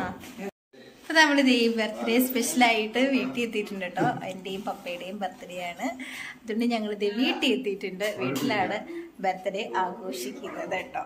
അപ്പൊ നമ്മളിത് ഈ ബർത്ത്ഡേ സ്പെഷ്യലായിട്ട് വീട്ടിൽ എത്തിയിട്ടുണ്ട് കേട്ടോ എന്റെയും പപ്പയുടെയും ബർത്ത്ഡേ ആണ് അതുകൊണ്ട് ഞങ്ങൾ ഇത് വീട്ടിൽ എത്തിയിട്ടുണ്ട് വീട്ടിലാണ് ബർത്ത്ഡേ ആഘോഷിക്കുന്നത് കേട്ടോ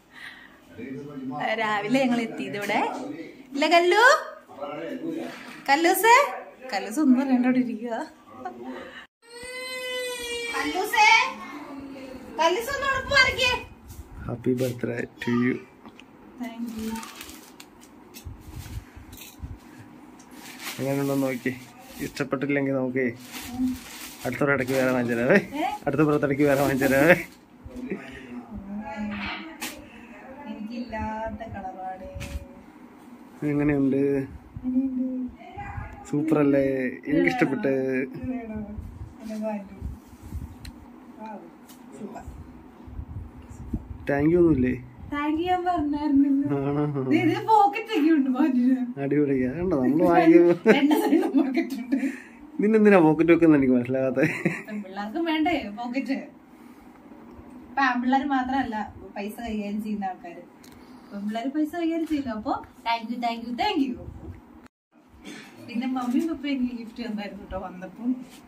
രാവിലെ ഞങ്ങൾ എത്തിയത് ഇവിടെ ഇല്ല കല്ലു കല്ലൂസേ കല്ലൂസ് ഒന്നും പറയണ്ടോടെ ഇരിക്കുക കല്ലൂസേ കല്ലൂസ് ഒന്ന് ഉറപ്പ് പറിക്കേ happy birthday to you thank you എങ്ങനെയുണ്ടോ നോക്കി ഇഷ്ടപ്പെട്ടില്ലെങ്കിൽ നമുക്ക് അടുത്ത ഇടയ്ക്ക് വേറെ വാങ്ങിച്ചു തരാവേ അടുത്ത പുറത്തിടയ്ക്ക് വേറെ വാങ്ങിച്ചു തരാവേ എനിക്കില്ലാത്ത കളറാണ് എങ്ങനെയുണ്ട് സൂപ്പർ അല്ലേ എനിക്ക് ഇഷ്ടപ്പെട്ട് താങ്ക് യു ഒന്നുമില്ലേ താങ്ക് യു ഞാൻ പറഞ്ഞായിരുന്നു ആണോ ഇത് പോക്കറ്റ് ഒക്കെ ഉണ്ട് മാറ്റിന് അടിപൊളിയാ കണ്ടോ നമ്മള് വാങ്ങിക്കുമ്പോ രണ്ട് സൈഡിലും പോക്കറ്റ് ഉണ്ട് നിന്നെന്തിനാ പോക്കറ്റ് വെക്കുന്ന എനിക്ക് മനസ്സിലാകാത്ത പിള്ളേർക്കും വേണ്ടേ പോക്കറ്റ് ഇപ്പൊ ആൺപിള്ളേർ മാത്രല്ല പൈസ കൈകാര്യം ചെയ്യുന്ന ആൾക്കാര് പെൺപിള്ളേര് പൈസ കൈകാര്യം ചെയ്യില്ല അപ്പൊ thank you thank you thank you പിന്നെ മമ്മിയും പപ്പയും എനിക്ക് ഗിഫ്റ്റ് തന്നായിരുന്നു കേട്ടോ വന്നപ്പം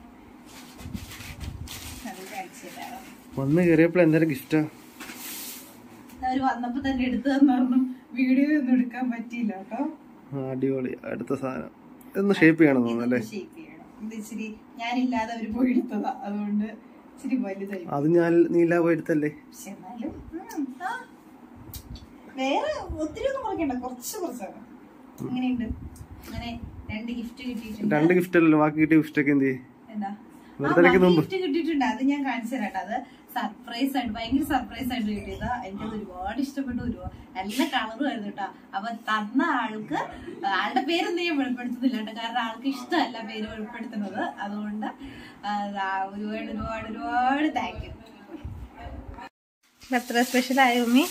അത് കാണിച്ചു തരാം വന്ന് കയറിയപ്പോൾ എന്തായാലും ഗിഫ്റ്റാ അവര് വന്നപ്പോ തന്നെ എടുത്തു തന്നു വീഡിയോ ഒന്നും എടുക്കാൻ പറ്റിയില്ല കേട്ടോ അടിപൊളി അടുത്ത സാധനം ഇതൊന്ന് ഷേപ്പ് ചെയ്യണം തോന്നുന്നു അല്ലേ ഷേപ്പ് ചെയ്യണം ഇത് ഇച്ചിരി ഞാനില്ലാതെ അവര് പോയി എടുത്തതാ അതുകൊണ്ട് ഇച്ചിരി വലുതായി അത് ഞാൻ നീല പോയി എടുത്തല്ലേ പക്ഷെ എന്നാലും ഉം, ആ. വേറെ ഒത്തിരി ഒന്നും കുറയ്ക്കണ്ട കുറച്ച് കുറച്ചാണ് എങ്ങനെയുണ്ട് അങ്ങനെ രണ്ട് ഗിഫ്റ്റ് കിട്ടിയിട്ടുണ്ട് രണ്ട് ഗിഫ്റ്റ് അല്ലല്ലോ ബാക്കി കിട്ടിയ ഗിഫ്റ്റ് ഒക്കെ എന്ത് ചെയ്യും? എന്താ ബർത്ത്ഡേക്ക് മുമ്പ് ഗിഫ്റ്റ് കിട്ടിയിട്ടുണ്ട് അത് ഞാൻ കാണിച്ചു തരാം അത് സർപ്രൈസ് ആയിട്ട് ഭയങ്കര സർപ്രൈസ് ആയിട്ട് കിട്ടിയതാ എനിക്കത് ഒരുപാട് ഇഷ്ടപ്പെട്ടു ഒരുപാട് നല്ല കളറും ആയിരുന്നു കേട്ടോ അപ്പൊ തന്ന ആൾക്ക് ആളുടെ പേരൊന്നും ഞാൻ വെളിപ്പെടുത്തുന്നില്ല കേട്ടോ കാരണം ആൾക്ക് ഇഷ്ടമല്ല പേര് വെളിപ്പെടുത്തുന്നത് അതുകൊണ്ട് ആ, ഒരുപാട് ഒരുപാട് ഒരുപാട് താങ്ക് യു എത്ര സ്പെഷ്യൽ ആയോ ഉമ്മി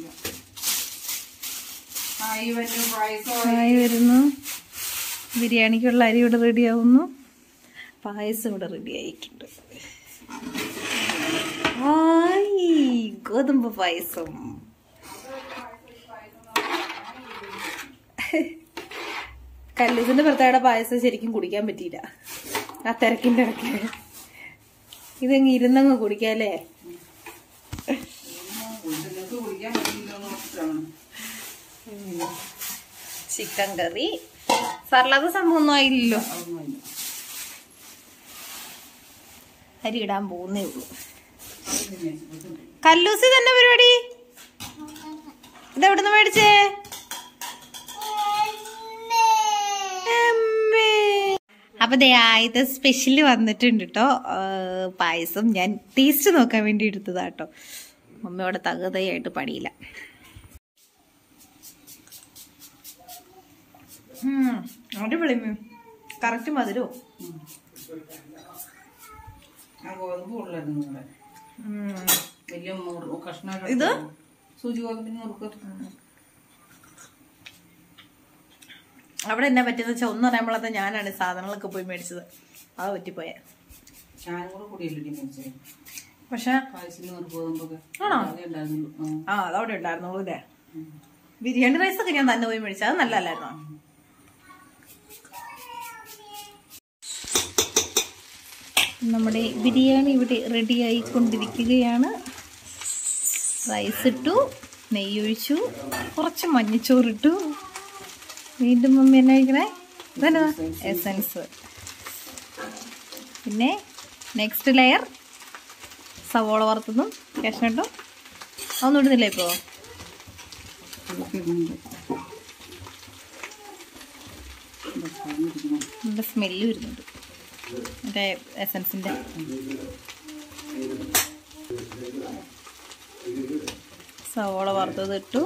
ആയി വരുന്നു ബിരിയാണിക്കുള്ള അരി ഇവിടെ റെഡി ആവുന്നു പായസം ഇവിടെ റെഡി ആയിട്ടുണ്ട് ആയി ഗോതമ്പ് പായസം കല്ലൂസിന്റെ ഭർത്താവിടെ പായസം ശരിക്കും കുടിക്കാൻ പറ്റിയില്ല ആ തിരക്കിന്റെ ഇടയ്ക്ക് ഇതങ്ങ് ഇരുന്നങ്ങ് കുടിക്കാല്ലേ ചിക്കൻ കറി സർലാത്ത സംഭവം ഒന്നും ആയില്ലല്ലോ അരി ഇടാൻ പോകുന്നേ ഉള്ളൂ കല്ലൂസി തന്നെ പരിപാടി ഇതെവിടുന്ന് മേടിച്ചേ അമ്മേ. അപ്പൊ ദേ ആദ്യത്തെ സ്പെഷ്യൽ വന്നിട്ടുണ്ട് കേട്ടോ പായസം ഞാൻ ടേസ്റ്റ് നോക്കാൻ വേണ്ടി എടുത്തതാ കേട്ടോ മമ്മിയോടെ തകതയായിട്ട് പണിയില്ല ഉം, അടിപൊളി കറക്റ്റ് മധുരോ ആ ഗോതമ്പ് ഉള്ളായിരുന്നു ഇവിടെ വലിയ മുറു- കഷ്ണമായിട്ട് ഇത്? സൂചി ഗോതമ്പിന് നുറുക്ക് അവിടെ എന്നാ പറ്റിയെന്ന് വെച്ചാൽ ഒന്നും അറിയാമ്പോഴത്തെ ഞാനാണ് സാധനങ്ങളൊക്കെ പോയി മേടിച്ചത് അത് പറ്റിപ്പോയെ ഞാനും കൂടെ കൂടിയല്ലേ മേടിച്ചത് പക്ഷെ പായസത്തിന് നുറുക്ക് ഗോതമ്പൊക്കെ ആണോ? അതേ ഉണ്ടായിരുന്നുള്ളൂ ആ. ആ അതവിടെ ഉണ്ടായിരുന്നുള്ളൂ അല്ലേ ബിരിയാണി റൈസ് ഒക്കെ ഞാൻ തന്നെ പോയി മേടിച്ചത് അത് നല്ലല്ലായിരുന്നോ നമ്മുടെ ബിരിയാണി ഇവിടെ റെഡി ആയിക്കൊണ്ടിരിക്കുകയാണ് റൈസ് ഇട്ടു നെയ്യൊഴിച്ചു കുറച്ച് മഞ്ഞച്ചോറിട്ടു വീണ്ടും മമ്മി എന്നാ കഴിക്കണേ ഇതന്നെ എസൻസ് പിന്നെ നെക്സ്റ്റ് ലെയർ സവോള വറുത്തതും കാഷ്നട്ടും അതൊന്നും ഇടുന്നില്ല ഇപ്പോ അതൊക്കെ ഇടുന്നുണ്ട്. നല്ല സ്മെല്ല് വരുന്നുണ്ട് മറ്റേ എസൻസിന്റെ സവോള വറുത്തത് ഇട്ടു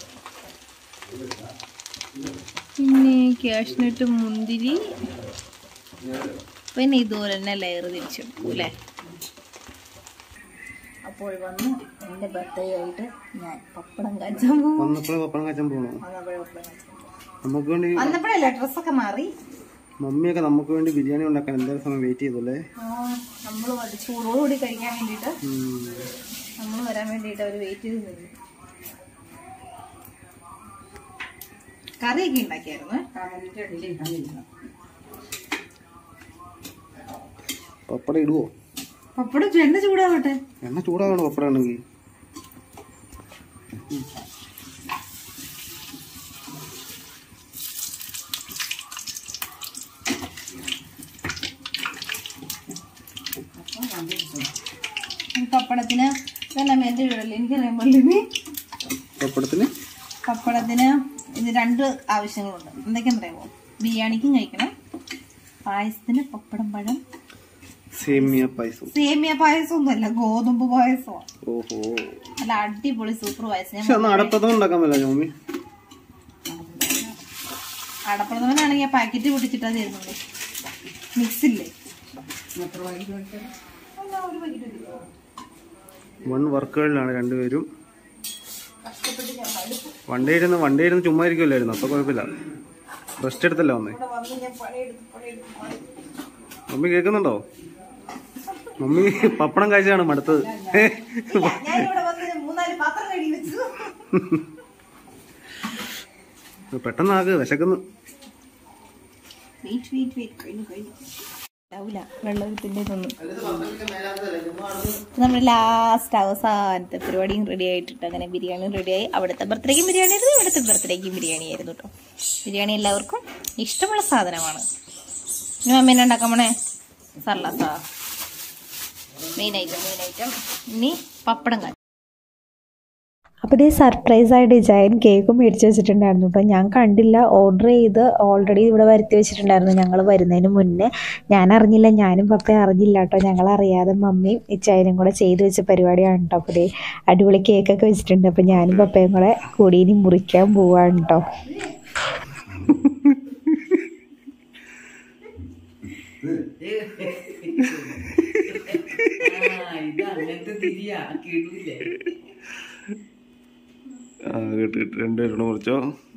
പിന്നെ കാഷ്നട്ട് മുന്തിരി പിന്നെ ഇതുപോലെ തന്നെ ലെയർ തിരിച്ചെടുക്കും അല്ലേ അപ്പോൾ വന്നു എൻ്റെ ബർത്ത്ഡേ ആയിട്ട് ഞാൻ പപ്പടം കാച്ചാൻ പോകും വന്നപ്പോഴേ പപ്പടം കാച്ചാൻ പോകണോ നമുക്ക് വേണ്ടി വന്നപ്പോഴല്ലേ ഡ്രസ്സൊക്കെ മാറി മമ്മിയൊക്കെ നമുക്ക് വേണ്ടി ബിരിയാണി ഉണ്ടാക്കാൻ എന്തായാലും സമയം വെയിറ്റ് ചെയ്തല്ലേ നമ്മൾ ചൂടോടുകൂടി കഴിക്കാൻ വേണ്ടിയിട്ട് ഉം. നമ്മൾ വരാൻ വേണ്ടിയിട്ട് അവർ വെയിറ്റ് ചെയ്ത് നിന്നു കറിയൊക്കെ ഉണ്ടാക്കിയായിരുന്നു കമലിന്റെ അടിയിൽ ഇടാനില്ല പപ്പടം ഇടുവോ പപ്പടം എണ്ണ ചൂടാവട്ടെ എണ്ണ ചൂടാകണം പപ്പടം ആണെങ്കിൽ അപ്പം വണ്ടി വിളിച്ചു ഈ പപ്പടത്തിന് ഇതെല്ലാം എന്റെ വീടല്ലേ എനിക്കറിയാൻ പാടില്ലേ പപ്പടത്തിന് പപ്പടത്തിന് ഇത് രണ്ട് ആവശ്യങ്ങളുണ്ട് എന്തൊക്കെയാണെന്ന് അറിയാമോ ബിരിയാണിക്കും കഴിക്കണം പായസത്തിന് പപ്പടം പഴം സേമിയ പായസം സേമിയ പായസം ഒന്നുമല്ല ഗോതമ്പ് പായസമാണ് ഓഹോ നല്ല അടിപൊളി സൂപ്പർ പായസം പക്ഷെ ഞാൻ അന്ന് അടപ്പത്തം ഉണ്ടാക്കാൻ പറ്റില്ല മമ്മി അടപ്രഥമനാണെങ്കിൽ ആ പാക്കറ്റ് പൊട്ടിച്ചിട്ടാ തരുന്നുള്ളൂ മിക്സ് ഇല്ലേ എത്ര വൈകിട്ട് മേടിച്ചത് വൺ വർക്കുകളിലാണ് രണ്ടുപേരും വണ്ടി ഇരുന്ന് വണ്ടി ഇരുന്ന് ചുമ്മാ ഇരിക്കുമല്ലായിരുന്നു അപ്പൊ കുഴപ്പമില്ല റെസ്റ്റ് എടുത്തല്ല വന്നേ മമ്മി കേൾക്കുന്നുണ്ടോ മമ്മി പപ്പടം കഴിച്ചാണ് മടുത്തത് ഞാനിവിടെ വന്ന് മൂന്നാല് പാത്രം കഴുകി വെച്ചു പെട്ടെന്നാക്ക് വിശക്കുന്നു വെയിറ്റ് വെയിറ്റ് വെയിറ്റ് കഴിഞ്ഞു കഴിഞ്ഞു ഉണ്ടാവില്ല വെള്ളത്തിന്റെ ഇതൊന്നും നമ്മുടെ ലാസ്റ്റ് അവസാനത്തെ പരിപാടിയും റെഡി ആയിട്ടിട്ട് അങ്ങനെ ബിരിയാണി റെഡിയായി അവിടുത്തെ ബർത്ത്ഡേക്കും ബിരിയാണി ആയിരുന്നു ഇവിടുത്തെ ബർത്ത്ഡേക്കും ബിരിയാണി ആയിരുന്നു കേട്ടോ ബിരിയാണി എല്ലാവർക്കും ഇഷ്ടമുള്ള സാധനമാണ് ഇനി അമ്മേനെ ഉണ്ടാക്കാൻ പോണേ സർലാസ മെയിൻ ഐറ്റം മെയിൻ ഐറ്റം ഇനി പപ്പടം കാച്ചി അപ്പോൾ ഇതേ സർപ്രൈസായിട്ട് ജയൻ കേക്കും മേടിച്ച് വെച്ചിട്ടുണ്ടായിരുന്നു കേട്ടോ ഞാൻ കണ്ടില്ല ഓർഡർ ചെയ്ത് ഓൾറെഡി ഇവിടെ വരുത്തി വെച്ചിട്ടുണ്ടായിരുന്നു ഞങ്ങൾ വരുന്നതിന് മുന്നേ ഞാൻ അറിഞ്ഞില്ല ഞാനും പപ്പയും അറിഞ്ഞില്ല കേട്ടോ ഞങ്ങൾ അറിയാതെ മമ്മിയും ഇച്ചായനും കൂടെ ചെയ്ത് വെച്ച പരിപാടിയാണ് കേട്ടോ അപ്പോൾ ഇതേ അടിപൊളി കേക്കൊക്കെ വെച്ചിട്ടുണ്ട് അപ്പോൾ ഞാനും പപ്പയും കൂടെ കൂടി ഇനി മുറിക്കാൻ പോവാണ് കേട്ടോ ആ ഇത് അങ്ങനത്തെ തിരിയാ കിടൂലേ ആ കിട്ടി കിട്ടി രണ്ടുപേരോട് മുറിച്ചോ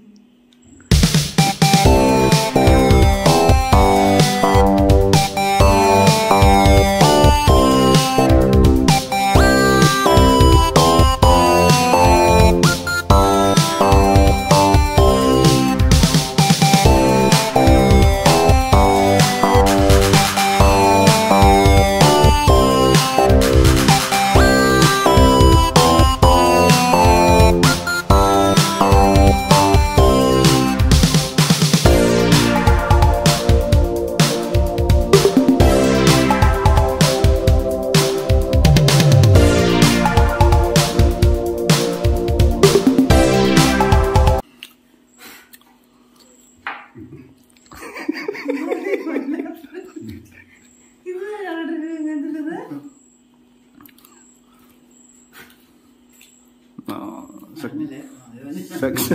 ആ, സെ- സെ-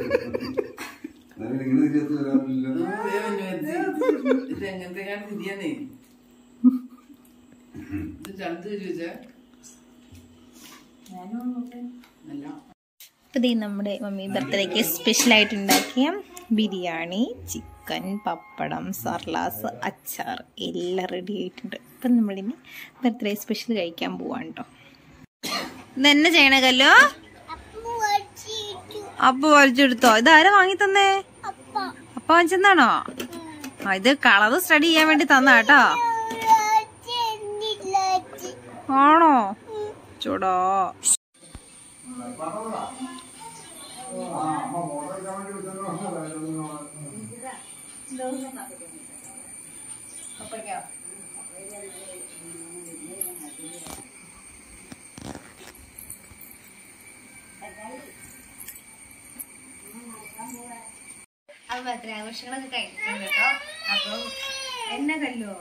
ഇത് എങ്ങനത്തെ തിരിയാന്നേ ഇത് ചന്ത് ചോദിച്ചാ അല്ല അപ്പോൾ ഇത് നമ്മുടെ മമ്മി ബർത്ത്ഡേക്ക് സ്പെഷ്യലായിട്ട് ഉണ്ടാക്കിയ ബിരിയാണി ചിക്കൻ പപ്പടം സർലാസ് അച്ചാർ എല്ലാം റെഡി ആയിട്ടുണ്ട് അപ്പം നമ്മളിനി ബർത്ത്ഡേ സ്പെഷ്യൽ കഴിക്കാൻ പോവാണ് കേട്ടോ ഇതെന്നെ ചെയ്യണ കല്ലോ അപ്പ വലിച്ചെടുത്തോ ഇതാരാ വാങ്ങി തന്നേ അപ്പ വാങ്ങിച്ചെന്നാണോ ആ ഇത് കളർ സ്റ്റഡി ചെയ്യാൻ വേണ്ടി തന്ന കേട്ടോ ആണോ ചൂടോ അപ്പൊ ബർത്ത്ഡേ ആഘോഷങ്ങളൊക്കെ കഴിഞ്ഞിട്ടുണ്ട് കേട്ടോ അപ്പം എന്നെ കല്ലോ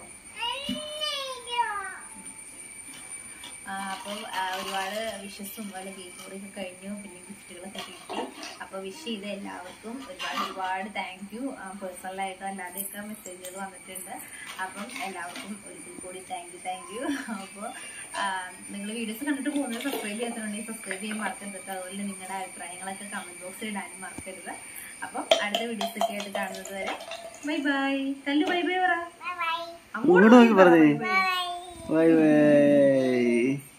ആ, അപ്പം ആ, ഒരുപാട് വിഷസും അതുപോലെ കേക്ക് മുറിയൊക്കെ കഴിഞ്ഞു പിന്നെ ഗിഫ്റ്റുകളൊക്കെ കിട്ടി അപ്പൊ വിഷ് ചെയ്ത എല്ലാവർക്കും ഒരുപാട് ഒരുപാട് താങ്ക് യു പേഴ്സണലായിട്ടും അല്ലാതെയൊക്കെ മെസ്സേജുകൾ വന്നിട്ടുണ്ട് അപ്പം എല്ലാവർക്കും ഒരിക്കൽ കൂടി താങ്ക് യു താങ്ക് യു അപ്പോൾ നിങ്ങൾ വീഡിയോസ് കണ്ടിട്ട് പോകുന്നത് സബ്സ്ക്രൈബ് ചെയ്യാത്തതുണ്ടെങ്കിൽ സബ്സ്ക്രൈബ് ചെയ്യാൻ മറക്കരുത് കേട്ടോ. അതുപോലെ നിങ്ങളുടെ അഭിപ്രായങ്ങളൊക്കെ കമന്റ് ബോക്സിൽ ഇടാനും മറക്കരുത് അപ്പം അടുത്ത വീഡിയോസ് ഒക്കെ ആയിട്ട് കാണുന്നത് വരെ bye bye Kallu bye bye പറ ഇങ്ങോട്ട് നോക്കി പറഞ്ഞേ ബൈ ബൈ